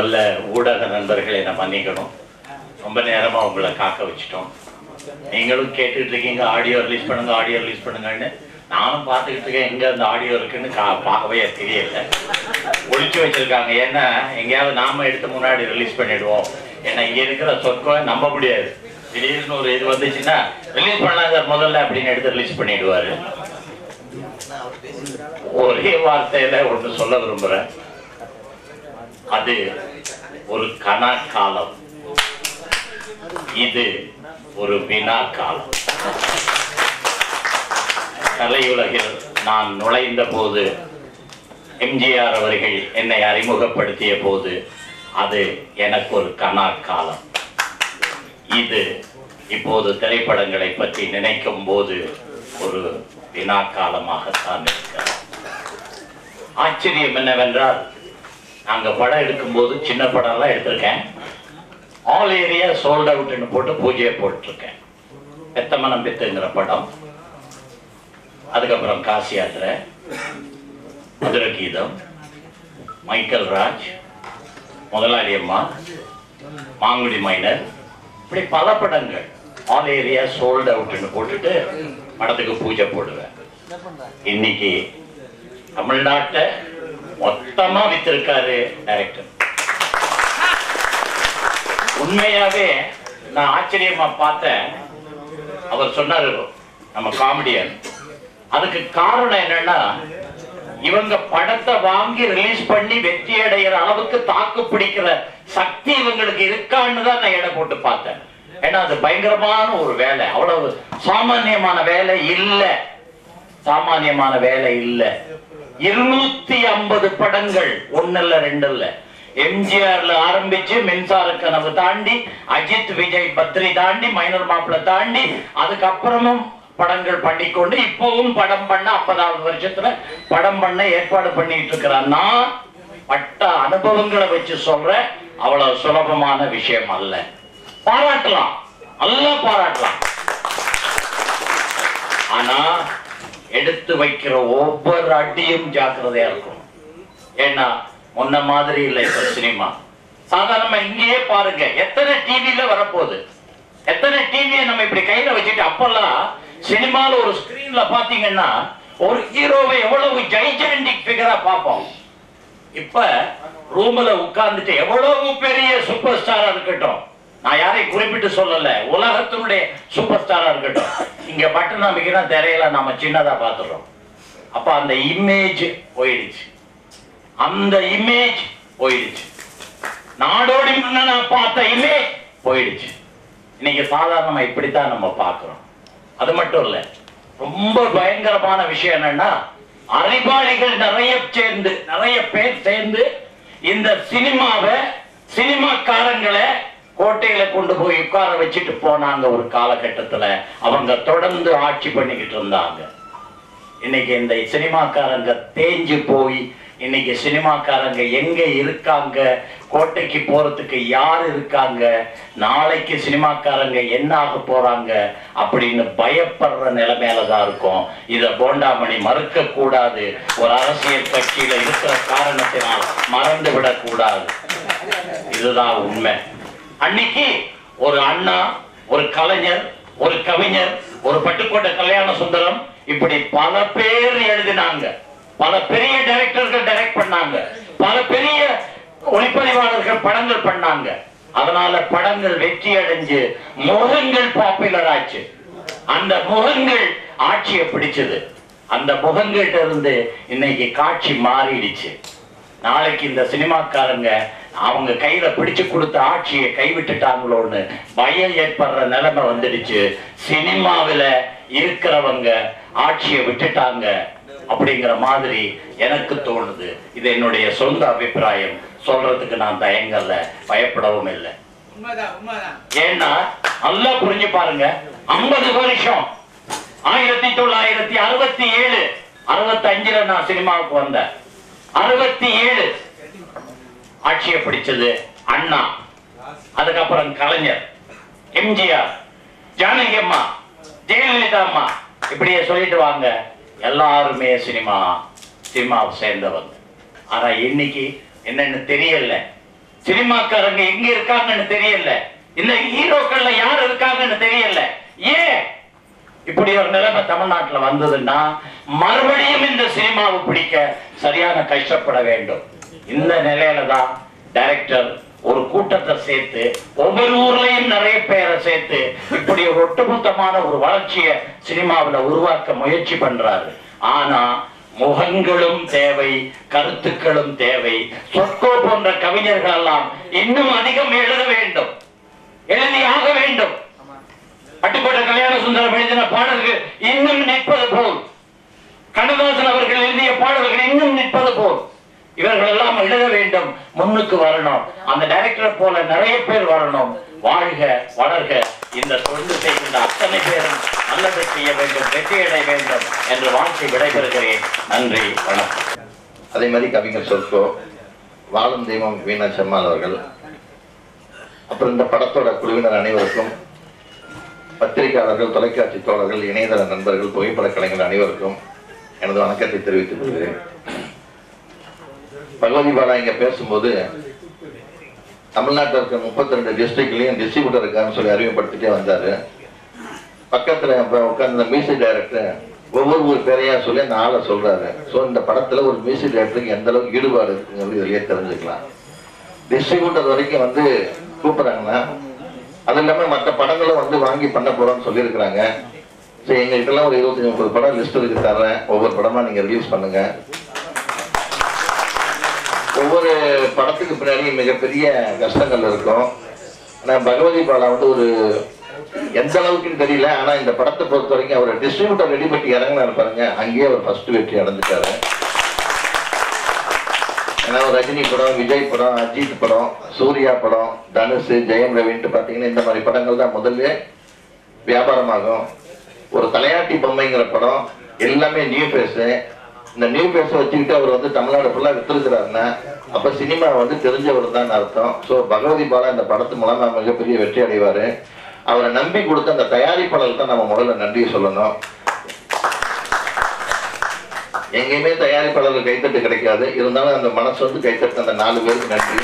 முதல்ல ஊடக நண்பர்களை நான் மன்னிக்கணும் ரொம்ப நேரமா உங்களை காக்க வச்சுட்டோம் நீங்களும் கேட்டுட்டு இருக்கீங்க ஆடியோ ரிலீஸ் பண்ணுங்க ஆடியோ ரிலீஸ் பண்ணுங்கன்னு நானும் பார்த்துக்கிட்டு இருக்கேன் எங்க அந்த ஆடியோ இருக்குன்னு கா- பார்க்கவே தெரியல ஒளிச்சு வச்சிருக்காங்க ஏன்னா எங்கேயாவது நாம எடுத்து முன்னாடி ரிலீஸ் பண்ணிடுவோம் ஏன்னா இங்க இருக்கிற சொற்கம் நம்ப முடியாது திடீர்னு ஒரு இது வந்துச்சுன்னா ரிலீஸ் பண்ணலாம் சார் முதல்ல அப்படின்னு எடுத்து ரிலீஸ் பண்ணிடுவாரு ஒரே வார்த்தையில ஒண்ணு சொல்ல விரும்புறேன் அது ஒரு கனா காலம் இது ஒரு வினா காலம் கலையுலகில் நான் நுழைந்த போது எம்ஜிஆர் அவர்கள் என்னை அறிமுகப்படுத்திய போது அது எனக்கு ஒரு கனா காலம் இது இப்போது திரைப்படங்களை பற்றி நினைக்கும் போது ஒரு வினா காலமாகத்தான் இருக்கிறது ஆச்சரியம் என்னவென்றால் நாங்க படம் எடுக்கும்போது சின்ன படம்லாம் எடுத்திருக்கேன் ஆல் ஏரியா சோல்ட் அவுட்னு போட்டு பூஜையை போட்டிருக்கேன் பெத்தமனம் பெத்துங்கிற படம் அதுக்கப்புறம் காசி யாத்திரை மதுர கீதம் மைக்கேல் ராஜ் முதலாளி அம்மா மாங்குடி மைனர் இப்படி பல படங்கள் ஆல் ஏரியா சோல்ட் அவுட்னு போட்டுட்டு படத்துக்கு பூஜை போடுவேன் இன்னைக்கு தமிழ்நாட்டை மொத்தமா வித்திருக்காரு டைரக்டர் உண்மையாவே நான் ஆச்சரியமா பார்த்தேன் அவர் சொன்னாரு நம்ம காமெடியன் அதுக்கு காரணம் என்னன்னா இவங்க படத்தை வாங்கி ரிலீஸ் பண்ணி வெற்றி அடைகிற அளவுக்கு தாக்கு பிடிக்கிற சக்தி இவங்களுக்கு இருக்கான்னு தான் நான் எடை போட்டு பார்த்தேன் ஏன்னா அது பயங்கரமான ஒரு வேலை அவ்வளவு சாமானியமான வேலை இல்லை சாமானியமான வேலை இல்ல இருநூத்தி ஐம்பது படங்கள் ஒண்ணு இல்ல ரெண்டு இல்ல எம்ஜிஆர்ல ஆரம்பிச்சு மின்சார கனவு தாண்டி அஜித் விஜய் பத்ரி தாண்டி மைனர் மாப்பிள தாண்டி அதுக்கப்புறமும் படங்கள் பண்ணிக்கொண்டு இப்பவும் படம் பண்ண ஐம்பதாவது வருஷத்துல படம் பண்ண ஏற்பாடு பண்ணிட்டு இருக்கிறான் நான் பட்ட அனுபவங்களை வச்சு சொல்றேன் அவ்வளவு சுலபமான விஷயம் அல்ல பாராட்டலாம் நல்லா பாராட்டலாம் ஆனா எடுத்து வைக்கிற ஒவ்வொரு அடியும் ஜாக்கிரதையா இருக்கும் ஏன்னா முன்ன மாதிரி இல்லை இப்ப சினிமா சாதாரணமா இங்கேயே பாருங்க எத்தனை டிவில வரப்போகுது எத்தனை டிவியை நம்ம இப்படி கையில வச்சுட்டு அப்பெல்லாம் சினிமால ஒரு ஸ்கிரீன்ல பாத்தீங்கன்னா ஒரு ஹீரோவை எவ்வளவு ஜைஜாண்டிக் ஃபிகரா பார்ப்போம் இப்ப ரூம்ல உட்கார்ந்துட்டு எவ்வளவு பெரிய சூப்பர் ஸ்டாரா இருக்கட்டும் நான் யாரையும் குறிப்பிட்டு சொல்லல உலகத்தினுடைய சூப்பர் ஸ்டாரா இருக்கட்டும் இங்க பட்டன் அமைக்கிற திரையில நாம சின்னதா பார்த்துடுறோம் அப்ப அந்த இமேஜ் போயிடுச்சு அந்த இமேஜ் போயிடுச்சு நாடோடி மன்னனா பார்த்த இமேஜ் போயிடுச்சு இன்னைக்கு சாதாரணமா இப்படித்தான் நம்ம பார்க்கிறோம் அது மட்டும் இல்ல ரொம்ப பயங்கரமான விஷயம் என்னன்னா அறிவாளிகள் நிறைய சேர்ந்து நிறைய பேர் சேர்ந்து இந்த சினிமாவை சினிமாக்காரங்களை கோட்டையில கொண்டு போய் உட்கார வச்சுட்டு போனாங்க ஒரு காலகட்டத்துல அவங்க தொடர்ந்து ஆட்சி பண்ணிக்கிட்டு இருந்தாங்க இன்னைக்கு இந்த சினிமாக்காரங்க தேஞ்சு போய் இன்னைக்கு சினிமாக்காரங்க எங்க இருக்காங்க கோட்டைக்கு போறதுக்கு யார் இருக்காங்க நாளைக்கு சினிமாக்காரங்க என்ன ஆக போறாங்க அப்படின்னு பயப்படுற நிலைமையில தான் இருக்கும் இத போண்டாமணி மறுக்க கூடாது ஒரு அரசியல் கட்சியில இருக்கிற காரணத்தினால் மறந்து விடக்கூடாது இதுதான் உண்மை அன்னைக்கு ஒரு அண்ணா ஒரு கலைஞர் ஒரு கவிஞர் ஒரு பட்டுக்கோட்டை கல்யாண சுந்தரம் இப்படி பல பேர் எழுதினாங்க பல பெரிய டைரக்டர்கள் டைரக்ட் பண்ணாங்க பல பெரிய ஒளிப்பதிவாளர்கள் படங்கள் பண்ணாங்க அதனால படங்கள் வெற்றி அடைஞ்சு முகங்கள் பாப்புலர் ஆச்சு அந்த முகங்கள் ஆட்சியை பிடிச்சது அந்த முகங்கள்ட்ட இருந்து இன்னைக்கு காட்சி மாறிடுச்சு நாளைக்கு இந்த சினிமாக்காரங்க அவங்க கையில பிடிச்சு கொடுத்த ஆட்சியை கைவிட்டுட்டாங்களோன்னு பயம் ஏற்படுற நிலைமை வந்துடுச்சு சினிமாவில இருக்கிறவங்க ஆட்சியை விட்டுட்டாங்க அப்படிங்கிற மாதிரி எனக்கு தோணுது இது என்னுடைய சொந்த அபிப்பிராயம் சொல்றதுக்கு நான் தயங்கல பயப்படவும் இல்லை உண்மைதான் உண்மைதான் ஏன்னா நல்லா புரிஞ்சு பாருங்க ஐம்பது வருஷம் ஆயிரத்தி தொள்ளாயிரத்தி அறுபத்தி ஏழு அறுபத்தி அஞ்சுல நான் சினிமாவுக்கு வந்தேன் அறுபத்தி ஏழு ஆட்சியை பிடிச்சது அண்ணா அதுக்கப்புறம் கலைஞர் எம்ஜிஆர் ஜானகி அம்மா ஜெயலலிதா அம்மா இப்படியே சொல்லிட்டு வாங்க எல்லாருமே சினிமா சினிமாவை சேர்ந்தவங்க ஆனா இன்னைக்கு என்னன்னு தெரியல சினிமாக்காரங்க எங்க இருக்காங்கன்னு தெரியல இந்த ஹீரோக்கள்ல யார் இருக்காங்கன்னு தெரியல ஏன் இப்படி ஒரு நிலைமை தமிழ்நாட்டுல வந்ததுன்னா மறுபடியும் இந்த சினிமாவை பிடிக்க சரியான கஷ்டப்பட வேண்டும் இந்த நிலையில தான் டைரக்டர் ஒரு கூட்டத்தை சேர்த்து ஒவ்வொரு ஊர்லயும் நிறைய பேரை சேர்த்து இப்படி ஒரு ஒட்டுமொத்தமான ஒரு வளர்ச்சியை சினிமாவுல உருவாக்க முயற்சி பண்றாரு ஆனா முகங்களும் தேவை கருத்துக்களும் தேவை சொற்கோ போன்ற கவிஞர்கள் எல்லாம் இன்னும் அதிகம் எழுத வேண்டும் எழுதியாக வேண்டும் அட்டுப்பட்ட கல்யாண சுந்தரம் எழுதின பாடல்கள் இன்னும் நிற்பது போல் கண்ணதாசன் அவர்கள் எழுதிய பாடல்கள் இன்னும் நிற்பது போல் இவர்கள் எல்லாம் எழுத வேண்டும் முன்னுக்கு வரணும் அந்த டைரக்டர் போல நிறைய பேர் வரணும் வாழ்க வளர்க இந்த தொண்டு செய்கின்ற அத்தனை பேரும் நல்லதை செய்ய வேண்டும் வெற்றியடை வேண்டும் என்று வாழ்க்கை விடைபெறுகிறேன் நன்றி வணக்கம் அதே மாதிரி கவிஞர் சொற்கோ வாழும் தெய்வம் வீணா செம்மாள் அவர்கள் அப்புறம் இந்த படத்தோட குழுவினர் அனைவருக்கும் பத்திரிகையாளர்கள் தொலைக்காட்சி தோழர்கள் இணையதள நண்பர்கள் புகைப்பட கலைஞர் அனைவருக்கும் எனது வணக்கத்தை தெரிவித்துக் கொள்கிறேன் பகவதி பாலா இங்க பேசும்போது தமிழ்நாட்டில் இருக்க முப்பத்தி ரெண்டு டிஸ்ட்ரிக்ட்லயும் டிஸ்ட்ரிபியூட்டர் இருக்கான்னு சொல்லி அறிமுகப்படுத்திட்டே வந்தாரு பக்கத்துல இப்ப உட்கார்ந்த மியூசிக் டைரக்டர் ஒவ்வொரு ஒரு பேரையா சொல்லி அந்த ஆளை சொல்றாரு சோ இந்த படத்துல ஒரு மியூசிக் டைரக்டருக்கு எந்த அளவுக்கு ஈடுபாடு இருக்குங்கிறது இதுலயே தெரிஞ்சுக்கலாம் டிஸ்ட்ரிபியூட்டர் வரைக்கும் வந்து கூப்பிடுறாங்கன்னா அது இல்லாம மற்ற படங்களும் வந்து வாங்கி பண்ண போறோம்னு சொல்லியிருக்கிறாங்க சரி எங்க கிட்டலாம் ஒரு இருபத்தஞ்சு முப்பது படம் லிஸ்ட் இருக்கு தர்றேன் ஒவ்வொரு படமா நீங்க ரிலீஸ் பண்ணுங்க ஒவ்வொரு படத்துக்கு பின்னாடி மிகப்பெரிய கஷ்டங்கள் இருக்கும் ஆனா பகவதி பாலா வந்து ஒரு எந்த அளவுக்குன்னு தெரியல ஆனா இந்த படத்தை பொறுத்த வரைக்கும் அவர் டிஸ்ட்ரிபியூட்டர் ரெடி பண்ணி இறங்கினாரு பாருங்க அங்கேயே அவர் ஃபர்ஸ்ட் வெற்றி அடைஞ்சிட்டாரு ஏன்னா ஒரு ரஜினி படம் விஜய் படம் அஜித் படம் சூர்யா படம் தனுஷ் ஜெயம் ரவின்ட்டு பாத்தீங்கன்னா இந்த மாதிரி படங்கள் தான் முதல்ல வியாபாரமாகும் ஒரு தலையாட்டி பொம்மைங்கிற படம் எல்லாமே நியூ ஃபேஸ் இந்த நியூ ஃபேஸ் வச்சுக்கிட்டு அவர் வந்து தமிழ்நாடு ஃபுல்லா வித்துருக்கிறாருன்னா அப்ப சினிமா வந்து தெரிஞ்சவர் தான் அர்த்தம் ஸோ பகவதி பாலா இந்த படத்து மூலமா மிகப்பெரிய வெற்றி அடைவாரு அவரை நம்பி கொடுத்த அந்த தயாரிப்பாளர்கள் தான் நம்ம முதல்ல நன்றியை சொல்லணும் எங்கேயுமே தயாரிப்பாளர்கள் கைத்தட்டு கிடைக்காது இருந்தாலும் அந்த மனசு வந்து கைத்தட்டு அந்த நாலு பேருக்கு நன்றி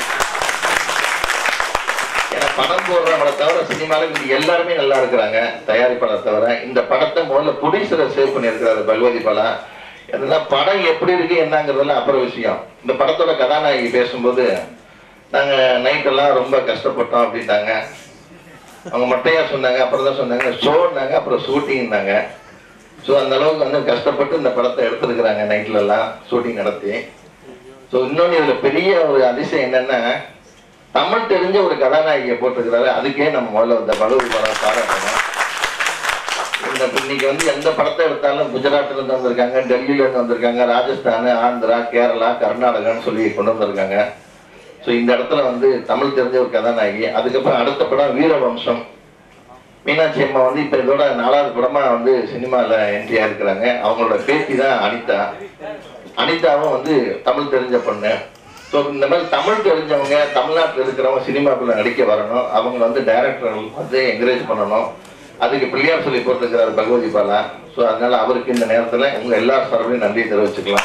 ஏன்னா பணம் போடுறவங்களை தவிர சினிமால இங்க எல்லாருமே நல்லா இருக்கிறாங்க தயாரிப்பாளர் தவிர இந்த படத்தை முதல்ல ப்ரொடியூசரை சேவ் பண்ணியிருக்கிறாரு பகவதி பாலா இதெல்லாம் படம் எப்படி இருக்கு என்னங்கிறதெல்லாம் அப்புறம் விஷயம் இந்த படத்தோட கதாநாயகி பேசும்போது நாங்க நைட் எல்லாம் ரொம்ப கஷ்டப்பட்டோம் அப்படின்னாங்க அவங்க மட்டையா சொன்னாங்க அப்புறம் தான் சொன்னாங்க ஷோன்னாங்க அப்புறம் ஷூட்டிங்னாங்க ஸோ அந்த அளவுக்கு வந்து கஷ்டப்பட்டு இந்த படத்தை எடுத்திருக்கிறாங்க நைட்ல எல்லாம் ஷூட்டிங் நடத்தி ஸோ இன்னொன்று இதுல பெரிய ஒரு அதிசயம் என்னன்னா தமிழ் தெரிஞ்ச ஒரு கதாநாயகியை போட்டிருக்கிறாரு அதுக்கே நம்ம முதல்ல இந்த பலூர் படம் பாராட்டணும் இந்த இன்னைக்கு வந்து எந்த படத்தை எடுத்தாலும் குஜராத்ல இருந்து வந்திருக்காங்க டெல்லியில இருந்து வந்திருக்காங்க ராஜஸ்தான் ஆந்திரா கேரளா கர்நாடகான்னு சொல்லி கொண்டு வந்திருக்காங்க ஸோ இந்த இடத்துல வந்து தமிழ் தெரிஞ்ச ஒரு கதாநாயகி அதுக்கப்புறம் அடுத்த படம் வீரவம்சம் மீனாட்சி அம்மா வந்து இப்ப இதோட நாலாவது படமா வந்து சினிமால என்ட்ரி ஆயிருக்கிறாங்க அவங்களோட பேத்தி தான் அனிதா அனிதாவும் வந்து தமிழ் தெரிஞ்ச பொண்ணு ஸோ இந்த மாதிரி தமிழ் தெரிஞ்சவங்க தமிழ்நாட்டில் இருக்கிறவங்க சினிமாக்குள்ள நடிக்க வரணும் அவங்க வந்து டைரக்டர்கள் வந்து என்கரேஜ் பண்ணணும் அதுக்கு பிள்ளையார் சொல்லி போட்டிருக்கிறார் பகவதி பாலா ஸோ அதனால அவருக்கு இந்த நேரத்துல உங்க எல்லா சார்பிலையும் நன்றி தெரிவிச்சுக்கலாம்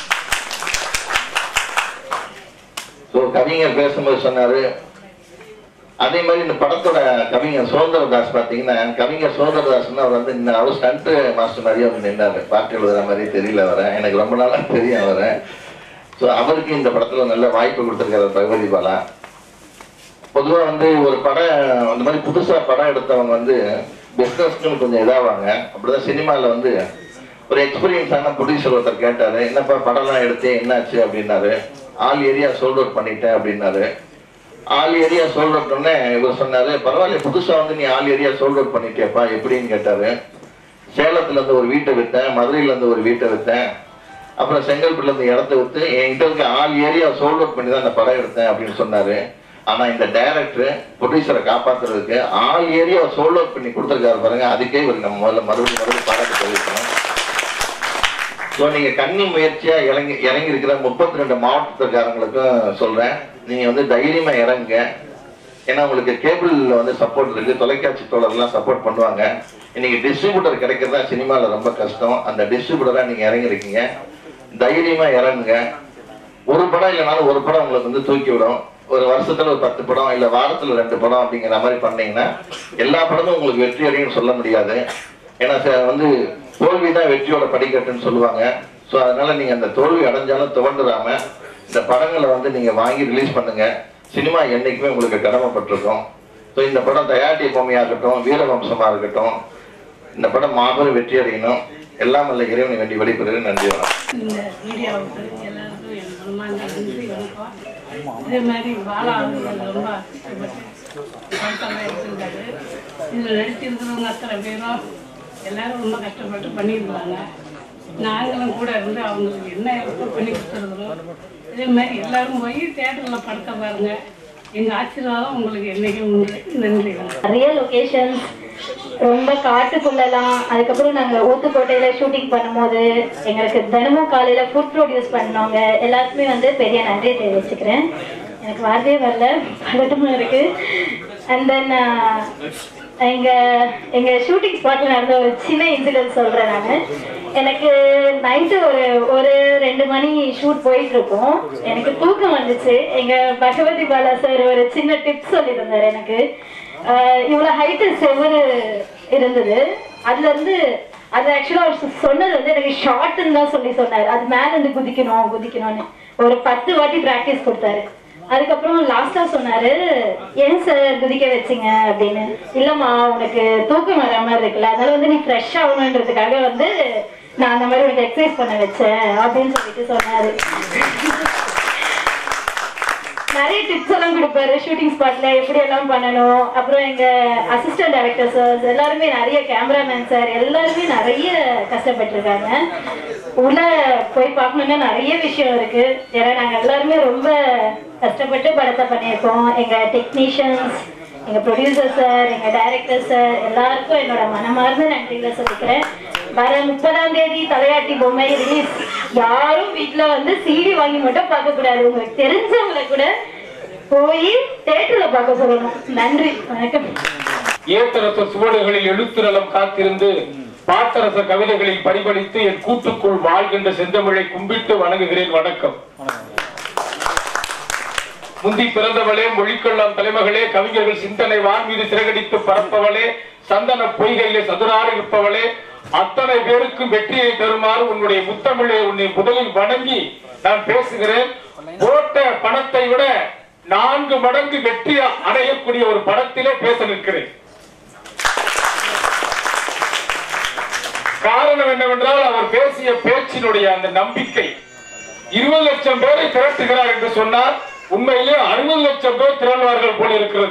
ஸோ கவிஞர் பேசும்போது சொன்னாரு அதே மாதிரி இந்த படத்தோட கவிஞர் சுதந்திரதாஸ் பாத்தீங்கன்னா கவிஞர் சுதந்திரதாஸ்னு அவர் வந்து இன்னும் அவர் ஸ்டண்ட் மாஸ்டர் மாதிரியே வந்து நின்றாரு பாட்டு எழுதுற மாதிரி தெரியல வர எனக்கு ரொம்ப நாளா தெரியும் அவரை ஸோ அவருக்கு இந்த படத்துல நல்ல வாய்ப்பு கொடுத்துருக்காரு பகவதி பாலா பொதுவா வந்து ஒரு படம் இந்த மாதிரி புதுசா படம் எடுத்தவங்க வந்து பிசினஸ்க்கு கொஞ்சம் இதாவாங்க அப்படிதான் சினிமால வந்து ஒரு எக்ஸ்பீரியன்ஸான ப்ரொடியூசர் ஒருத்தர் கேட்டாரு என்னப்பா படம்லாம் எடுத்தேன் என்னாச்சு அப்படின்னாரு ஆல் ஏரியா சோல்ட் அவுட் பண்ணிட்டேன் அப்படின்னாரு ஆல் ஏரியா சோல்ட் அவுட் உடனே இவர் சொன்னாரு பரவாயில்ல புதுசா வந்து நீ ஆல் ஏரியா சோல்ட் அவுட் பண்ணிட்டியப்பா எப்படின்னு கேட்டாரு சேலத்துல இருந்து ஒரு வீட்டை வித்தேன் மதுரையில இருந்து ஒரு வீட்டை வித்தேன் அப்புறம் செங்கல்பட்டுல இருந்து இடத்த வித்து என்கிட்ட இருக்க ஆல் ஏரியா சோல்ட் அவுட் பண்ணி தான் இந்த படம் எடுத்தேன் அப்படின்னு சொன்னாரு ஆனா இந்த டைரக்டர் ப்ரொடியூசரை காப்பாத்துறதுக்கு ஆல் ஏரியா சோல்ட் அவுட் பண்ணி கொடுத்துருக்காரு பாருங்க அதுக்கே இவர் நம்ம முதல்ல மறுபடியும் மறுபடியும் பாராட்டு தெரிவிக்கணும் ஸோ நீங்க கன்னி முயற்சியா இறங்கி இறங்கி இருக்கிற முப்பத்தி ரெண்டு மாவட்டத்துக்காரங்களுக்கும் சொல்றேன் நீங்க வந்து தைரியமா இறங்குங்க ஏன்னா உங்களுக்கு கேபிள்ல வந்து சப்போர்ட் இருக்கு தொலைக்காட்சி தோழர்லாம் சப்போர்ட் பண்ணுவாங்க இன்னைக்கு டிஸ்ட்ரிபியூட்டர் கிடைக்கிறதா சினிமால ரொம்ப கஷ்டம் அந்த டிஸ்ட்ரிபியூட்டரா நீங்க இறங்கிருக்கீங்க தைரியமா இறங்குங்க ஒரு படம் இல்லைனாலும் ஒரு படம் உங்களுக்கு வந்து தூக்கி விடும் ஒரு வருஷத்துல ஒரு பத்து படம் இல்ல வாரத்துல ரெண்டு படம் அப்படிங்கிற மாதிரி பண்ணீங்கன்னா எல்லா படமும் உங்களுக்கு வெற்றி அடையும் சொல்ல முடியாது ஏன்னா ச- வந்து தோல்வி தான் வெற்றியோட படிக்கட்டுன்னு சொல்லுவாங்க ஸோ அதனால நீங்க அந்த தோல்வி அடைஞ்சாலும் துவண்டுறாம இந்த படங்களை வந்து நீங்க வாங்கி ரிலீஸ் பண்ணுங்க சினிமா என்னைக்குமே உங்களுக்கு கடமைப்பட்டிருக்கும் ஸோ இந்த படம் தயாரிட்டி பொம்மையா இருக்கட்டும் வீரவம்சமா இருக்கட்டும் இந்த படம் மாபெரும் வெற்றி அடையணும் எல்லாம் அல்ல இறைவனை வேண்டி வெளிப்படுகிறது நன்றி வணக்கம் இந்த மீடியாவுக்கு எல்லாருக்கும் என் மனமார்ந்த நன்றி வணக்கம் இதே மாதிரி பாலா அவர்கள் ரொம்ப கஷ்டப்பட்டு படத்தெல்லாம் எடுத்திருந்தாரு இதில் நடிச்சிருக்கிறவங்க அத்தனை பேரும் எல்லாரும் ரொம்ப கஷ்டப்பட்டு பண்ணியிருந்தாங்க நாங்களும் கூட இருந்து அவங்களுக்கு என்ன எப்போ பண்ணி கொடுத்துருக்குறோம் இதே மாதிரி எல்லாரும் போய் தேட்டரில் படத்தை பாருங்க எங்கள் ஆசீர்வாதம் உங்களுக்கு என்றைக்கும் உண்டு நன்றி வணக்கம் நிறைய லொகேஷன்ஸ் ரொம்ப காட்டுக்குள்ளலாம் அதுக்கப்புறம் நாங்கள் ஊத்துக்கோட்டையில ஷூட்டிங் பண்ணும்போது எங்களுக்கு தினமும் காலையில ஃபுட் ப்ரொடியூஸ் பண்ணவங்க எல்லாத்துக்குமே வந்து பெரிய நன்றி தெரிவிச்சுக்கிறேன் எனக்கு வார்த்தையே வரல பதட்டமா இருக்கு அண்ட் தென் எங்க எங்க ஷூட்டிங் ஸ்பாட்ல நடந்த ஒரு சின்ன இன்சிடென்ட் சொல்றேன் நான் எனக்கு நைட்டு ஒரு ஒரு ரெண்டு மணி ஷூட் போயிட்டு இருக்கோம் எனக்கு தூக்கம் வந்துச்சு எங்க பகவதி பாலா சார் ஒரு சின்ன டிப்ஸ் சொல்லி தந்தாரு எனக்கு ஆஹ் இவ்வளவு ஹைட்டு செவரு இருந்தது அதுல இருந்து அது ஆக்சுவலா அவர் சொன்னது வந்து எனக்கு ஷார்ட்னு தான் சொல்லி சொன்னார் அது மேல இருந்து குதிக்கணும் குதிக்கணும்னு ஒரு பத்து வாட்டி பிராக்டிஸ் கொடுத்தாரு அதுக்கப்புறம் லாஸ்டா சொன்னாரு ஏன் சார் குதிக்க வச்சீங்க அப்படின்னு இல்லம்மா உனக்கு தூக்கம் வர மாதிரி இருக்குல்ல அதனால வந்து நீ ஃப்ரெஷ் ஆகணுன்றதுக்காக வந்து நான் அந்த மாதிரி உனக்கு எக்ஸசைஸ் பண்ண வச்சேன் அப்படின்னு சொல்லிட்டு சொன்னாரு நிறைய டிப்ஸ் எல்லாம் கொடுப்பாரு ஷூட்டிங் ஸ்பாட்ல எப்படி எல்லாம் பண்ணணும் அப்புறம் எங்க அசிஸ்டன்ட் டைரக்டர் சார் எல்லாருமே நிறைய கேமராமேன் சார் எல்லாருமே நிறைய கஷ்டப்பட்டிருக்காங்க உள்ள போய் பார்க்கணும்னா நிறைய விஷயம் இருக்கு ஏன்னா நாங்க எல்லாருமே ரொம்ப கஷ்டப்பட்டு படத்தை பண்ணியிருக்கோம் எங்க டெக்னீஷியன்ஸ் எங்க ப்ரொடியூசர் சார் எங்க டைரக்டர் சார் எல்லாருக்கும் என்னோட மனமார்ந்த நன்றிகளை சொல்லிக்கிறேன் வர முப்பதாம் தேதி தலையாட்டி பொம்மை ரிலீஸ் யாரும் வீட்ல வந்து சிடி வாங்கி மட்டும் பார்க்க கூடாது உங்களுக்கு தெரிஞ்சவங்கள கூட போய் தேட்டர்ல பார்க்க சொல்லணும் நன்றி வணக்கம் ஏத்தரச சுவடுகளில் எழுத்துநலம் காத்திருந்து பாத்தரச கவிதைகளில் பரிபலித்து என் கூட்டுக்குள் வாழ்கின்ற செந்தமிழை கும்பிட்டு வணங்குகிறேன் வணக்கம் முந்தி பிறந்தவளே மொழிக்கொள்ளாம் தலைமகளே கவிஞர்கள் சிந்தனை வான் மீது சிறகடித்து பறப்பவளே சந்தன பொய்கையிலே சதுராடி இருப்பவளே அத்தனை பேருக்கு வெற்றியை தருமாறு உன்னுடைய முத்தமிழை உன்னை முதலில் வணங்கி நான் பேசுகிறேன் போட்ட பணத்தை விட நான்கு மடங்கு வெற்றி அடையக்கூடிய ஒரு படத்திலே பேச நிற்கிறேன் காரணம் என்னவென்றால் அவர் பேசிய பேச்சினுடைய அந்த நம்பிக்கை இருபது லட்சம் பேரை திரட்டுகிறார் என்று சொன்னார் உண்மையிலே அறுபது லட்சம் பேர் திரள்வார்கள் போல இருக்கிறது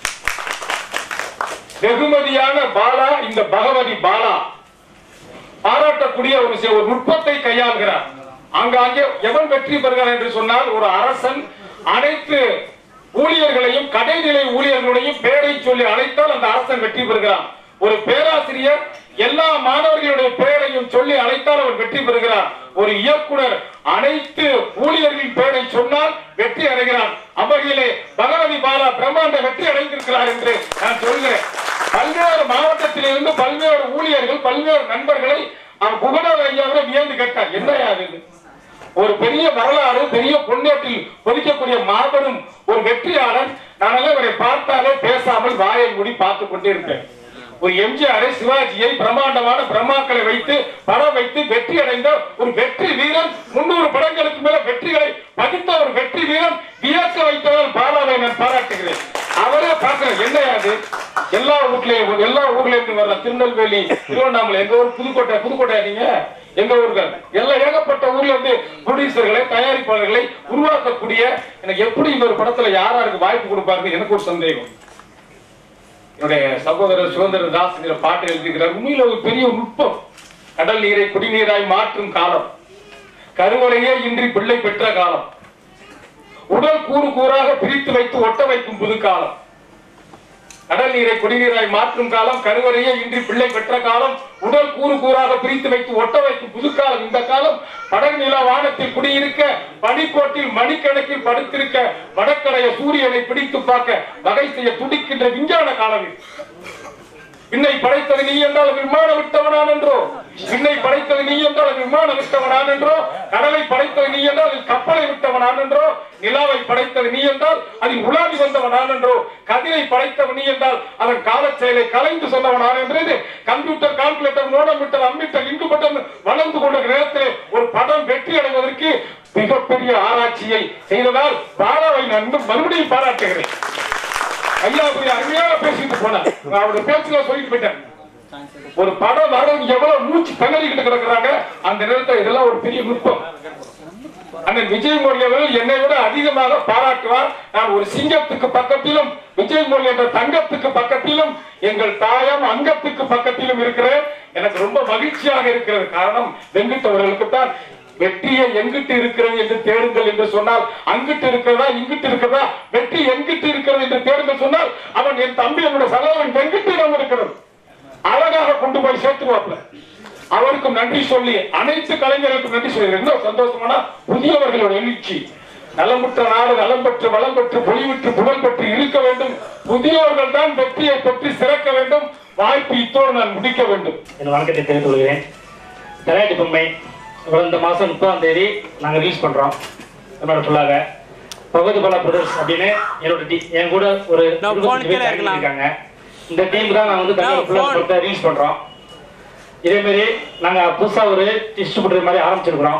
வெகுமதியான பாலா இந்த பகவதி பாலா பாராட்டக்கூடிய ஒரு விஷயம், ஒரு நுட்பத்தை கையாளுகிறார் அங்காங்கே எவன் வெற்றி பெறுகிறார் என்று சொன்னால் ஒரு அரசன் அனைத்து ஊழியர்களையும் கடைநிலை ஊழியர்களையும் பெயரை சொல்லி அழைத்தால் அந்த அரசன் வெற்றி பெறுகிறான் ஒரு பேராசிரியர் எல்லா மாணவர்களுடைய பெயரையும் சொல்லி அழைத்தால் அவர் வெற்றி பெறுகிறார் ஒரு இயக்குனர் அனைத்து ஊழியர்களின் பெயரை சொன்னால் வெற்றி அடைகிறார் அவ்வகையிலே பகவதி பாலா பிரம்மாண்ட வெற்றி அடைந்திருக்கிறார் என்று நான் சொல்கிறேன் பல்வேறு மாவட்டத்திலிருந்து பல்வேறு ஊழியர்கள் பல்வேறு நண்பர்களை அவர் புகழர் ஐயாவை வியந்து கேட்டார் என்ன இது ஒரு பெரிய வரலாறு பெரிய பொன்னேட்டில் பொதிக்கக்கூடிய மாபெரும் ஒரு வெற்றியாளன் நானெல்லாம் இவரை பார்த்தாலே பேசாமல் வாயை மூடி பார்த்து கொண்டே இருப்பேன் ஒரு எம்ஜிஆரை சிவாஜியை பிரம்மாண்டமான பிரம்மாக்களை வைத்து படம் வைத்து வெற்றி அடைந்த ஒரு வெற்றி வீரன் முன்னூறு படங்களுக்கு மேல வெற்றிகளை பதித்த ஒரு வெற்றி வீரன் வியக்க வைத்ததால் பாலாவை நான் பாராட்டுகிறேன் அவரே பார்க்கிறேன் என்ன அது எல்லா ஊர்லயும் எல்லா ஊர்ல இருந்து வர்ற திருநெல்வேலி திருவண்ணாமலை எங்க ஊர் புதுக்கோட்டை புதுக்கோட்டை நீங்க எங்க ஊர்கள் எல்லா ஏகப்பட்ட ஊர்ல இருந்து ப்ரொடியூசர்களை தயாரிப்பாளர்களை உருவாக்கக்கூடிய எனக்கு எப்படி இந்த ஒரு படத்துல யாராருக்கு வாய்ப்பு கொடுப்பாருன்னு எனக்கு ஒரு சந்தேகம் என்னுடைய சகோதரர் சுதந்திர தாஸ்ங்கிற பாட்டு எழுதுகிறார் உண்மையில ஒரு பெரிய நுட்பம் கடல் நீரை குடிநீராய் மாற்றும் காலம் கருவறையே இன்றி பிள்ளை பெற்ற காலம் உடல் கூறு கூறாக பிரித்து வைத்து ஒட்ட வைக்கும் புது காலம் கடல் நீரை குடிநீராய் மாற்றும் காலம் கருவறையே இன்றி பிள்ளை பெற்ற காலம் உடல் கூறு கூறாக பிரித்து வைத்து ஒட்ட வைக்கும் புது காலம் இந்த காலம் படகு நில வானத்தில் குடியிருக்க பனிக்கோட்டில் மணிக்கணக்கில் படுத்திருக்க வடக்கடைய சூரியனை பிடித்து பார்க்க வகை செய்ய துடிக்கின்ற விஞ்ஞான காலம் இது விண்ணை படைத்தது நீ என்றால் அது விமானம் விட்டவனான் என்றோ விண்ணை படைத்தது நீ என்றால் அது விமானம் விட்டவனான் என்றோ கடலை படைத்தது நீ என்றால் அதில் கப்பலை விட்டவனான் என்றோ நிலாவை படைத்தது நீ என்றால் அதில் உலாவி வந்தவனான் என்றோ கதிரை படைத்தவன் நீ என்றால் அதன் காலச் செயலை கலைந்து சொன்னவனான் என்று கம்ப்யூட்டர் கால்குலேட்டர் மோடம் விட்டர் அம்மிட்டர் இங்கு பட்டன் வளர்ந்து கொண்ட நேரத்தில் ஒரு படம் வெற்றி அடைவதற்கு மிகப்பெரிய ஆராய்ச்சியை செய்ததால் பாலாவை நான் மறுபடியும் பாராட்டுகிறேன் ஐயா போய் அருமையாக பேசிட்டு போனார் நான் அவருடைய பேச்சுல சொல்லிட்டு போயிட்டேன் ஒரு படம் வரும் எவ்வளவு மூச்சு திணறிக்கிட்டு கிடக்குறாங்க அந்த நேரத்தில் இதெல்லாம் ஒரு பெரிய நுட்பம் அந்த விஜய் மொழி அவர்கள் என்னை விட அதிகமாக பாராட்டுவார் நான் ஒரு சிங்கத்துக்கு பக்கத்திலும் விஜய் மொழி என்ற தங்கத்துக்கு பக்கத்திலும் எங்கள் தாயம் அங்கத்துக்கு பக்கத்திலும் இருக்கிறேன் எனக்கு ரொம்ப மகிழ்ச்சியாக இருக்கிறது காரணம் வெங்கட் அவர்களுக்கு தான் வெற்றியை எங்கிட்டு இருக்கிறது என்று தேடுங்கள் என்று சொன்னால் அங்கிட்டு இருக்கிறதா இங்கிட்டு இருக்கிறதா வெற்றி எங்கிட்டு இருக்கிறது என்று தேடுங்கள் சொன்னால் அவன் என் தம்பி என்னுடைய சகோதரன் வெங்கிட்டிடம் இருக்கிறது அழகாக கொண்டு போய் சேர்த்துவாப்ல அவருக்கும் நன்றி சொல்லி அனைத்து கலைஞர்களுக்கும் நன்றி சொல்லி என்ன சந்தோஷமான புதியவர்களோட எழுச்சி நலமுற்ற நாடு நலம் பெற்று வளம் பெற்று பொலிவுற்று புகழ் பெற்று இருக்க வேண்டும் புதியவர்கள் தான் வெற்றியை பெற்று சிறக்க வேண்டும் வாய்ப்பு இத்தோடு நான் முடிக்க வேண்டும் என் வணக்கத்தை தெரிவித்துக் கொள்கிறேன் தலையாட்டி பொம்மை அப்புறம் இந்த மாதம் முப்பதாம் தேதி நாங்கள் ரிலீஸ் பண்ணுறோம் தமிழ்நாடு ஃபுல்லாக பகுதி பல பிரதர்ஸ் அப்படின்னு என்னோட டீ என் கூட ஒரு நான் இருபத்தஞ்சு phone பேர் கீழே join இருக்கலாம். பண்ணியிருக்காங்க இந்த டீம் தான் நான் வந்து தமிழ்நாடு நான் ஃபுல்லாக phone. ரிலீஸ் பண்ணுறோம் இதே மாதிரி நாங்கள் புதுசாக ஒரு டிஸ்ட்ரிபியூட்டர் மாதிரி ஆரம்பிச்சிருக்கிறோம்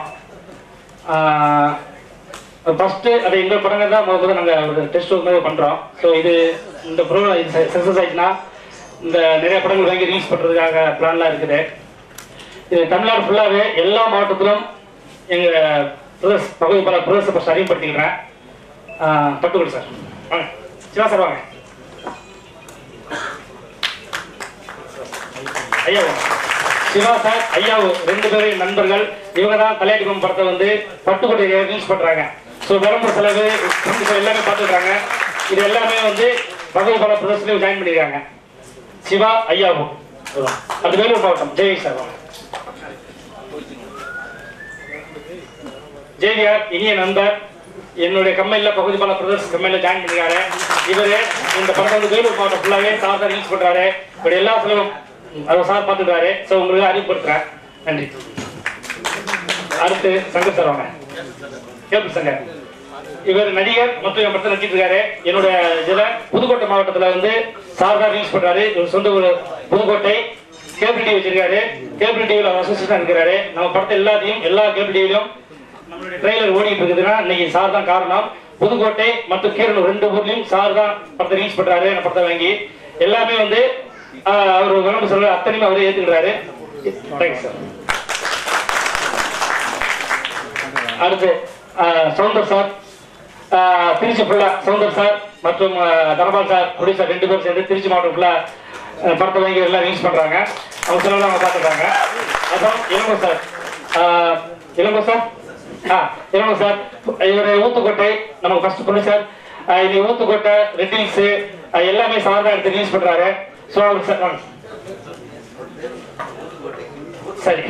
ஃபர்ஸ்ட்டு அது எங்கள் படங்கள் தான் முதல்ல நாங்கள் ஒரு டெஸ்ட் ஒர்க் மாதிரி பண்ணுறோம் ஸோ இது இந்த ப்ரோக்ராம் இது சக்ஸஸ் ஆயிடுச்சுன்னா இந்த நிறைய படங்கள் வாங்கி ரிலீஸ் பண்ணுறதுக்காக பிளான்லாம் இருக்குது இது தமிழ்நாடு ஃபுல்லாகவே எல்லா மாவட்டத்திலும் எங்கள் பிரதர்ஸ் பகுதி பல பிரதர்ஸை ஃபஸ்ட் அறிமுகப்படுத்திக்கிறேன் பட்டுக்கொடு சார் வாங்க சிவா சார் வாங்க ஐயா வாங்க. சிவா சார் ஐயாவு ரெண்டு பேரும் நண்பர்கள் இவங்க தான் தலையாட்டி பொம்மை படத்தை வந்து பட்டுக்கோட்டை ரிலீஸ் பண்றாங்க ஸோ விளம்பர செலவு ஃபுட் செலவு எல்லாமே பார்த்துக்கிறாங்க இது எல்லாமே வந்து பகுதி பல பிரதர்ஷனையும் ஜாயின் பண்ணியிருக்காங்க சிவா ஐயாவும் அது வேலூர் மாவட்டம் ஜெய் சார் வாங்க ஜேவிஆர் இனிய நண்பர் என்னுடைய கம்பெனில பகுதி பல பிரதர்ஸ் கம்பெனில ஜாயின் பண்ணிருக்காரு இவரு இந்த படத்தை வந்து வேலூர் மாவட்டம் ஃபுல்லாவே சார் தான் ரிலீஸ் பண்றாரு இப்படி எல்லா செலவும் அதை சார் பார்த்துக்கிறாரு ஸோ உங்களுக்கு அறிவுப்படுத்துறேன் நன்றி அடுத்து சங்கர் சார் வாங்க கேபிள் சங்கர் இவர் நடிகர் மற்றும் என் படத்தில் நடிச்சிட்டு இருக்காரு என்னுடைய இதுல புதுக்கோட்டை மாவட்டத்துல வந்து சார் தான் ரிலீஸ் பண்றாரு இவர் சொந்த ஊர் புதுக்கோட்டை கேபிள் டிவி வச்சிருக்காரு கேபிள் டிவியில் அசோசியேஷன் இருக்கிறாரு நம்ம படத்தை எல்லாத்தையும் எல்லா கேபிள் டிவிலும் நம்மளுடைய ட்ரெய்லர் ஓடிட்டு இருக்குதுன்னா இன்னைக்கு சார் தான் காரணம் புதுக்கோட்டை மற்றும் கீரனூர் ரெண்டு ஊர்லயும் சார் தான் படத்தை ரிலீஸ் பண்றாரு அந்த படத்தை வாங்கி எல்லாமே வந்து ஆஹ், அவர் விளம்பரம் சொல்ற அத்தனையுமே அவரே ஏத்துக்கிறாரு தேங்க்ஸ் சார் அடுத்து ஆஹ், சௌந்தர் சார் ஆஹ், திருச்சி ஃபுல்லா சௌந்தர் சார் மற்றும் ஆஹ், தனபால் சார் குடி சார் ரெண்டு பேரும் சேர்ந்து திருச்சி மாவட்டம் ஃபுல்லா ஆஹ், படத்தை வாங்கி எல்லாம் ரிலீஸ் பண்றாங்க அவங்க செலவு அவங்க பார்த்துருக்காங்க அப்புறம் இளங்கோ சார் ஆஹ், இளங்கோ சார் ஆ இளங்கோ சார் இவர் ஊத்துக்கோட்டை நமக்கு ஃபர்ஸ்ட் பொண்ணு சார் ஆஹ், இது ஊத்துக்கோட்டை ரெட் ஹில்ஸ் எல்லாமே சார் தான் எடுத்து ரிலீஸ் பண்றாரு ஸோ அவர் சார் வாங்க சரி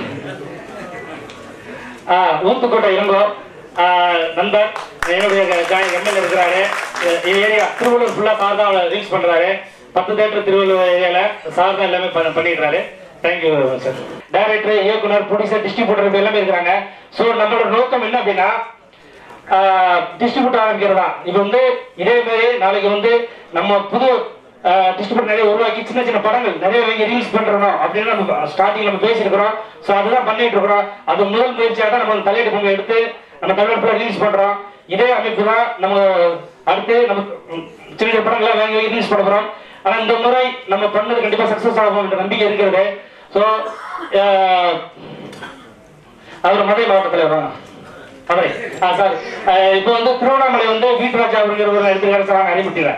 ஆ, ஊத்துக்கோட்டை இளங்கோ ஆ, நண்பர் என்னுடைய எம்எல்ஏ இருக்கிறாரு இந்த ஏரியா திருவள்ளூர் ஃபுல்லா சார் தான் ரீச் பண்றாரு பத்து தேட்டர் திருவள்ளூர் ஏரியால சார் தான் எல்லாமே பண்ண- பண்ணிடுறாரு தேங்க்யூ சார் டைரக்டர் இயக்குனர் ப்ரொடியூசர் டிஸ்ட்ரிபியூட்டர் எல்லாமே இருக்கிறாங்க ஸோ நம்மளோட நோக்கம் என்ன அப்படின்னா டிஸ்ட்ரிபியூட் ஆரம்பிக்கிறதா இப்போ வந்து இதே மாதிரி நாளைக்கு வந்து நம்ம புது டிஸ்ட்ரிபியூட் நிறைய உருவாக்கி சின்ன சின்ன படங்கள் நிறைய வாங்கி ரிலீஸ் பண்றோம் அப்படின்னு நம்ம ஸ்டார்டிங் நம்ம பேசியிருக்கிறோம் ஸோ அதுதான் பண்ணிட்டு இருக்கிறோம் அது முதல் முயற்சியாக தான் நம்ம தலையீடு பொங்கல் எடுத்து நம்ம தமிழ் ரிலீஸ் பண்றோம் இதே அமைப்பு தான் நம்ம அடுத்து நம்ம ம், சின்ன சின்ன படங்களை வாங்கி ரிலீஸ் பண்ண போறோம் ஆனா இந்த முறை நம்ம பண்ணது கண்டிப்பா சக்சஸ் ஆகும் என்ற நம்பிக்கை இருக்கிறது ஸோ அவர் மதுரை மாவட்டத்தில் வரும் மதுரை ஆ சார் இப்போ வந்து திருவண்ணாமலை வந்து வீட்டுராஜா அப்படிங்கிறவர் எடுத்துக்காரு சார் நாங்கள் அனுப்பிட்டுறேன்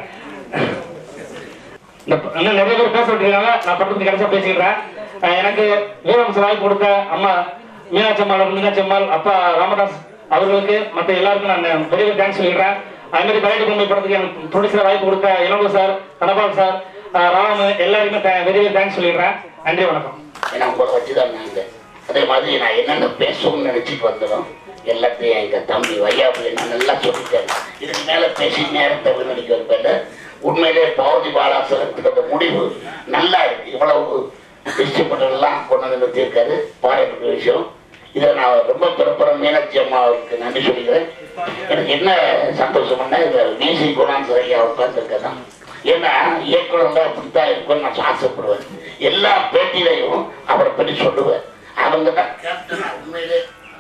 இந்த ப- இன்னும் நிறைய பேர் பேச விட்டுருக்காங்க நான் பக்கத்துக்கு கிடைச்சா பேசிக்கிறேன் அஹ் எனக்கு வீரவம்ச வாய்ப்பு கொடுத்த அம்மா மீனாட்சி அம்மாள் மீனாட்சி அம்மாள் அப்பா ராமதாஸ் அவர்களுக்கு மற்ற எல்லாருக்கும் நான் பெரிய தேங்க்ஸ் சொல்லிடுறேன் அது மாதிரி கலைஞர் பொம்மை படத்துக்கு எனக்கு ப்ரொடியூசர் வாய்ப்பு கொடுத்த இளங்கோ சார் தனபால் சார் அஹ் ராமு எல்லாருக்குமே பெரிய தேங்க்ஸ் சொல்லிடுறேன் நன்றி வணக்கம் ஏன்னா உங்களை வச்சுதான் நாங்க அதே மாதிரி நான் என்னென்ன பேசணும்னு நினைச்சிட்டு வந்துடும் எல்லாத்தையும் எங்க தம்பி வையாபுல நான் நல்லா சொல்லிட்டேன் இதுக்கு மேல பேசி நேரத்தை வீணடிக்க ஒரு பேர்ல உண்மையிலே பகுதி பாலா செலுத்துகிற முடிவு நல்லா இருக்கு இவ்வளவு டிஸ்ட்ரிபியூட்டர்லாம் கொண்டு வந்து நிறுத்தியிருக்காரு பாராட்டுற விஷயம் இதை நான் ரொம்ப பிறப்புறம் மீனாட்சி அம்மாவுக்கு நன்றி சொல்லிக்கிறேன் எனக்கு என்ன சந்தோஷம்னா இந்த விசி குணான் சிறையா உட்காந்துருக்கதான் ஏன்னா இயக்குனர் அப்படித்தான் இருக்கும்னு நான் ஆசைப்படுவேன் எல்லா பேட்டியிலையும் அவரை பற்றி சொல்லுவேன் அவங்க தான் கேப்டன் உண்மையிலே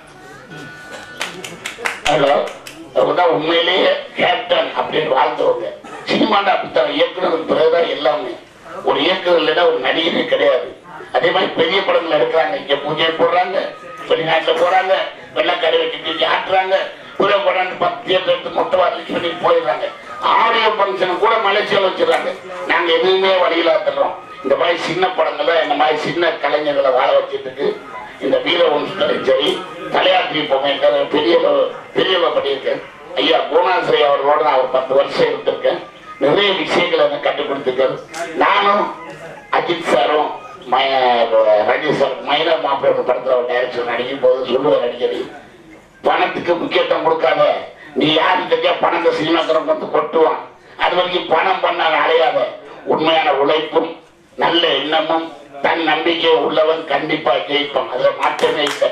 ஹலோ அவங்க தான் உண்மையிலேயே கேப்டன் அப்படின்னு வாழ்ந்தவங்க சினிமாண்டா அப்படித்தான் இயக்குனர் பிறகுதான் எல்லாமே ஒரு இயக்குனர் இல்லைன்னா ஒரு நடிகரே கிடையாது அதே மாதிரி பெரிய படங்கள் எடுக்கிறாங்க இங்க பூஜை போடுறாங்க வெளிநாட்டுல போறாங்க வெள்ளக்காரி வச்சு தூக்கி ஆட்டுறாங்க புரிய கொண்டாந்து பத்து தியேட்டர் எடுத்து மொட்டை வாரிச்சு பண்ணி போயிடுறாங்க ஆடியோ ஃபங்க்ஷன் கூட மலேசியால வச்சிடறாங்க நாங்க எதுவுமே வழியில தர்றோம் இந்த மாதிரி சின்ன படங்களை இந்த மாதிரி சின்ன கலைஞர்களை வாழ வச்சிட்டு இருக்கு இந்த வீர வம்சத்திலும் சரி தலையாத்திரி பொம்மை பெரிய பெரியவ பண்ணியிருக்கேன் ஐயா குணாசிரி அவர்களோட நான் ஒரு பத்து வருஷம் இருந்திருக்கேன் நிறைய விஷயங்களை எனக்கு கற்றுக் கொடுத்துருக்கேன் நானும் அஜித் சாரும் மய- ரஜினி சார் மைனர் மாப்பிள்ளை படத்துல ஒரு டைரக்ஷன் நடிக்கும் போது சொல்லுவார் அடிக்கடி பணத்துக்கு முக்கியத்துவம் கொடுக்காத நீ யாருக்கிட்டே பணத்தை சினிமாக்காரன் வந்து கொட்டுவான் அது வரைக்கும் பணம் பண்ண அடையாத உண்மையான உழைப்பும் நல்ல எண்ணமும் தன் நம்பிக்கை உள்ளவன் கண்டிப்பா ஜெயிப்பான் அதுல மாற்றமே இல்லை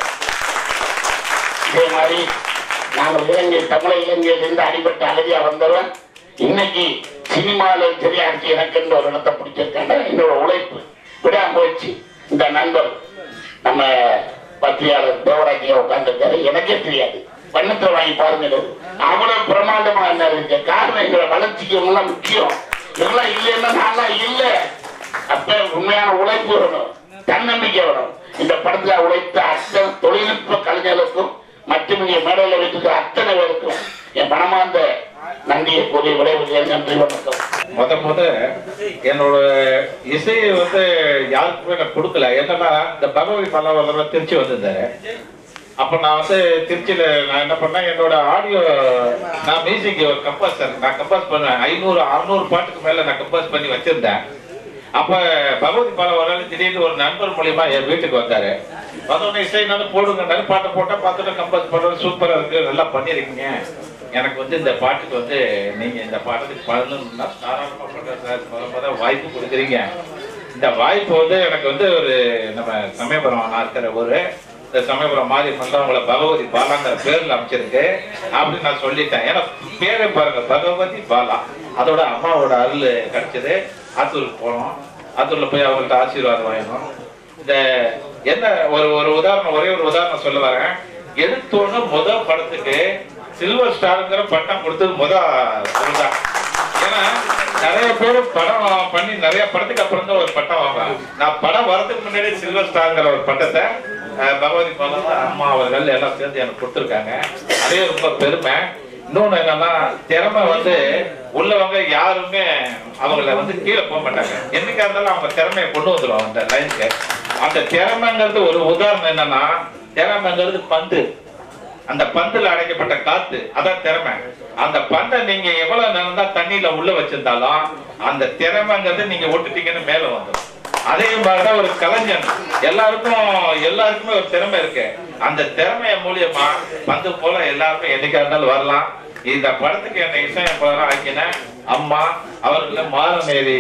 இதே மாதிரி நாங்கள் இலங்கை தமிழ இலங்கையிலிருந்து அடிபட்டு அழகியா வந்தவன் இன்னைக்கு சினிமாவில் சரி அடிச்சு எனக்குன்னு ஒரு இடத்தை பிடிச்சிருக்கேன் என்னோட உழைப்பு விடாமுயற்சி இந்த நண்பர் நம்ம பத்திரிகையாளர் தேவராஜியா உட்கார்ந்துருக்காரு எனக்கே தெரியாது வண்ணத்துல வாங்கி பாருங்க இது. அவ்வளவு பிரமாண்டமா என்ன இருக்கு காரணம் எங்களோட வளர்ச்சிக்கு இவங்கெல்லாம் முக்கியம் இவங்கெல்லாம் இல்லைன்னா நான்லாம் இல்லை அப்ப உண்மையான உழைப்பு வரணும் தன்னம்பிக்கை வரணும் இந்த படத்துல உழைத்த அத்தனை தொழில்நுட்ப கலைஞர்களுக்கும் மற்றும் இங்கே மேடையில் வைத்திருக்கிற அத்தனை பேருக்கும் என் மனமார்ந்த நன்றியை கூறி விடைபெறுகிறேன் நன்றி வணக்கம் முத முத என்னோட இசையை வந்து யாருக்குமே நான் கொடுக்கல என்னன்னா இந்த பகவதி பல்லவர திருச்சி வந்திருந்தாரு அப்ப நான் வந்து திருச்சியில நான் என்ன பண்ணேன் என்னோட ஆடியோ நான் மியூசிக் ஒரு கம்போசர் நான் கம்போஸ் பண்ணுவேன் ஐநூறு அறுநூறு பாட்டுக்கு மேல நான் கம்போஸ் பண்ணி வச்சிருந்தேன் அப்ப பகவதி பல்லவரால் திடீர்னு ஒரு நண்பர் மூலியமா என் வீட்டுக்கு வந்தாரு வந்தோடனே இசை நான் போடுங்க பாட்டை போட்டா பார்த்துட்டு கம்போஸ் பண்றது சூப்பரா இருக்கு நல்லா பண்ணிருக்கீங்க எனக்கு வந்து இந்த பாட்டுக்கு வந்து நீங்க இந்த பாட்டுக்கு பண்ணணும்னா தாராளமா பண்றேன் சார் முத முத வாய்ப்பு கொடுக்குறீங்க இந்த வாய்ப்பு வந்து எனக்கு வந்து ஒரு நம்ம சமயபுரம் நான் இருக்கிற ஊரு இந்த சமயபுரம் மாறி தான் உங்களை பகவதி பாலாங்கிற பேர்ல அமைச்சிருக்கு அப்படின்னு நான் சொல்லிட்டேன் ஏன்னா பேரை பாருங்க பகவதி பாலா அதோட அம்மாவோட அருள் கிடைச்சது ஆத்தூருக்கு போனோம் ஆத்தூர்ல போய் அவங்கள்ட்ட ஆசீர்வாதம் வாங்கணும் இந்த என்ன ஒரு ஒரு உதாரணம் ஒரே ஒரு உதாரணம் சொல்ல வரேன் எடுத்தோன்னு முத படத்துக்கு சில்வர் ஸ்டாருங்கிற பட்டம் கொடுத்தது முத தான் ஏன்னா நிறைய பேர் படம் பண்ணி நிறைய படத்துக்கு அப்புறம் தான் ஒரு பட்டம் வாங்குறாங்க நான் படம் வரதுக்கு முன்னாடி சில்வர் ஸ்டார்ங்கிற ஒரு பட்டத்தை அஹ், பகவதி பாலம் அம்மா அவர்கள் எல்லாம் சேர்ந்து எனக்கு கொடுத்துருக்காங்க அதே ரொம்ப பெருமை இன்னொன்னு என்னன்னா திறமை வந்து உள்ளவங்க யாருமே அவங்கள வந்து கீழே போக மாட்டாங்க என்னைக்கா இருந்தாலும் அவங்க திறமையை கொண்டு வந்துருவாங்க அந்த லைனுக்கு அந்த திறமைங்கிறது ஒரு உதாரணம் என்னன்னா திறமைங்கிறது பந்து அந்த பந்துல அடைக்கப்பட்ட காத்து அதான் திறமை அந்த பந்தை நீங்க எவ்வளவு நேரம் தான் தண்ணியில உள்ள வச்சிருந்தாலும் அந்த திறமைங்கிறது நீங்க விட்டுட்டீங்கன்னு மேல வந்துடும் அதே மாதிரிதான் ஒரு கலைஞன் எல்லாருக்கும் எல்லாருக்குமே ஒரு திறமை இருக்கு அந்த திறமைய மூலியமா பந்து போல எல்லாருமே என்னைக்கா இருந்தாலும் வரலாம் இந்த படத்துக்கு என்னை இசையமைப்பாளராக ஆக்கின அம்மா அவர்கள மாரநேரி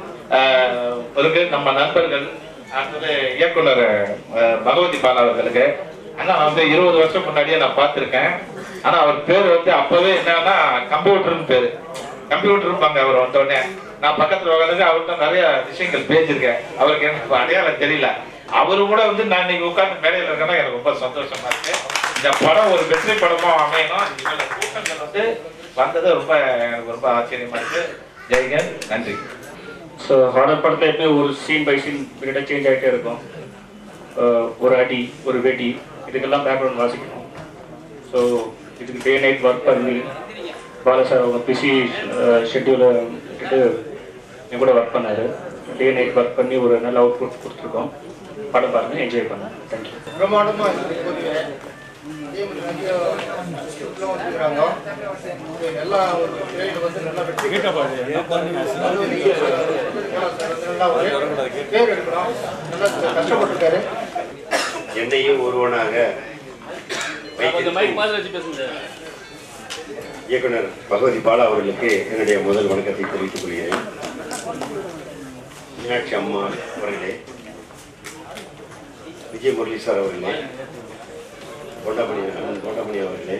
ஆஹ், இருக்கு நம்ம நண்பர்கள் அடுத்தது இயக்குனர் ஆஹ், பகவதி பாலா அவர்களுக்கு ஆனா நான் வந்து இருபது வருஷம் முன்னாடியே நான் பார்த்திருக்கேன் ஆனா அவர் பேர் வந்து அப்பவே என்னன்னா கம்ப்யூட்டர்னு பேரு கம்ப்யூட்டர் அவர் வந்த உடனே நான் பக்கத்துல உட்காந்து அவர்கிட்ட நிறைய விஷயங்கள் பேசியிருக்கேன் அவருக்கு எனக்கு இப்ப அடையாளம் தெரியல அவரு கூட வந்து நான் இன்னைக்கு உட்கார்ந்து மேடையில இருக்கேன்னா எனக்கு ரொம்ப சந்தோஷமா இருக்கு இந்த படம் ஒரு வெற்றி படமா அமையணும் இவ்வளவு கூட்டங்கள் வந்து வந்தது ரொம்ப எனக்கு ரொம்ப ஆச்சரியமா இருக்கு ஜெய்கன் நன்றி ஸோ ஹாரர் படத்தில் எப்பவுமே ஒரு சீன் பை சீன் பீரியடாக சேஞ்ச் ஆகிட்டே இருக்கும் அஹ் ஒரு அடி ஒரு வெடி இதுக்கெல்லாம் பேக்ரவுண்ட் வாசிக்கணும் ஸோ இதுக்கு டே நைட் ஒர்க் பண்ணி பாலா சார் அவங்க பிசி ஷெட்யூலை விட்டுட்டு என் கூட ஒர்க் பண்ணாரு டே நைட் ஒர்க் பண்ணி ஒரு நல்ல அவுட்புட் கொடுத்துருக்கோம் படம் பாருங்க என்ஜாய் பண்ணுங்க தேங்க்யூ பிரமாண்டமா இருக்குது இப்போதைக்கு அதே மாதிரி நிறைய ஸ்கிரிப்ட்லாம் வந்துருக்காங்க எல்லா ஒரு திரையில வந்து நல்லா வெற்றி அது வந்து நல்லா ஒரு பேர் எடுக்கணும் நல்லா கஷ்டப்பட்டிருக்காரு என்னையும் ஒருவனாக கொஞ்சம் மைக் மாதிரி வச்சு பேசுங்க இயக்குனர் பகவதி பாலா அவர்களுக்கு என்னுடைய முதல் வணக்கத்தை தெரிவித்துக் கொள்கிறேன் மீனாட்சி அம்மா அவர்களே விஜய் முரளி சார் அவர்களே கோட்டாமணி அண்ணன் கோட்டாமணி அவர்களே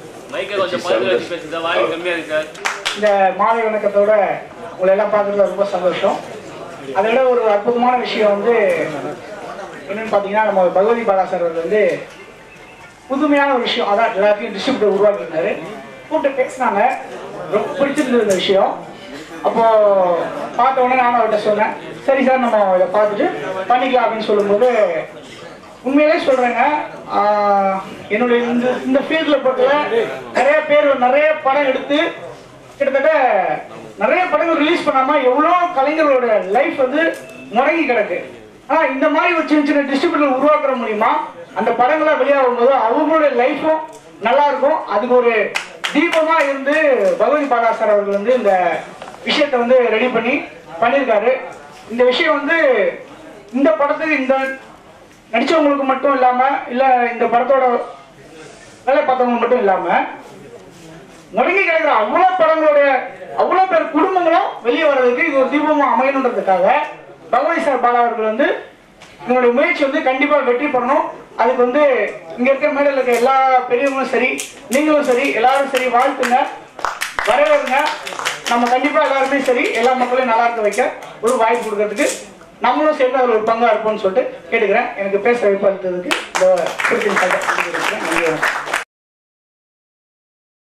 இந்த மாலை வணக்கத்தோட உங்களை எல்லாம் பார்க்கறதுல ரொம்ப சந்தோஷம் அதை விட ஒரு அற்புதமான விஷயம் வந்து என்னன்னு பார்த்தீங்கன்னா நம்ம பகவதி பாலா சார் அவர்கள் வந்து புதுமையான ஒரு விஷயம் அதான் எல்லாத்தையும் டிஸ்ட்ரிபியூட்டர் உருவாக்கியிருந்தாரு கூப்பிட்டு பேசினாங்க ரொம்ப பிடிச்சிருந்தது இந்த விஷயம் அப்போ பார்த்த உடனே நானும் அவர்கிட்ட சொன்னேன் சரி சார் நம்ம இதை பார்த்துட்டு பண்ணிக்கலாம் அப்படின்னு சொல்லும்போது உண்மையிலே சொல்றேங்க ஆஹ், என்னுடைய இந்த இந்த ஃபீல்டில் பொறுத்தவரை நிறைய பேர் நிறைய படம் எடுத்து கிட்டத்தட்ட நிறைய படங்கள் ரிலீஸ் பண்ணாம எவ்வளோ கலைஞர்களோட லைஃப் வந்து முடங்கி கிடக்கு ஆனா இந்த மாதிரி ஒரு சின்ன சின்ன டிஸ்ட்ரிபியூட்டர் உருவாக்குற மூலியமா அந்த படங்களை வெளியாகும் போது அவங்களுடைய லைஃப்பும் நல்லா இருக்கும் அதுக்கு ஒரு தீபமா இருந்து பகவதி பாலா சார் அவர்கள் வந்து இந்த விஷயத்தை வந்து ரெடி பண்ணி பண்ணியிருக்காரு இந்த விஷயம் வந்து இந்த படத்துக்கு இந்த நடிச்சவங்களுக்கு மட்டும் இல்லாம இல்ல இந்த படத்தோட வேலை பார்த்தவங்க மட்டும் இல்லாம முடங்கி கிடக்கிற அவ்வளவு படங்களுடைய அவ்வளவு பேர் குடும்பங்களும் வெளியே வர்றதுக்கு இது ஒரு தீபமா அமையணுன்றதுக்காக பகவதி சார் பாலா அவர்கள் வந்து என்னுடைய முயற்சி வந்து கண்டிப்பா வெற்றி பெறணும் அதுக்கு வந்து இங்க இருக்க மேடையில் இருக்க எல்லா பெரியவங்களும் சரி நீங்களும் சரி எல்லாரும் சரி வாழ்த்துங்க வரவேறுங்க நம்ம கண்டிப்பா எல்லாருமே சரி எல்லா மக்களையும் நல்லா இருக்க வைக்க ஒரு வாய்ப்பு கொடுக்கறதுக்கு நம்மளும் சேர்ந்து அதில் ஒரு பங்கா இருப்போம்னு சொல்லிட்டு கேட்டுக்கிறேன் எனக்கு பேச வாய்ப்பு அளித்ததுக்கு இந்த குறிப்பிட்ட நன்றி வணக்கம்.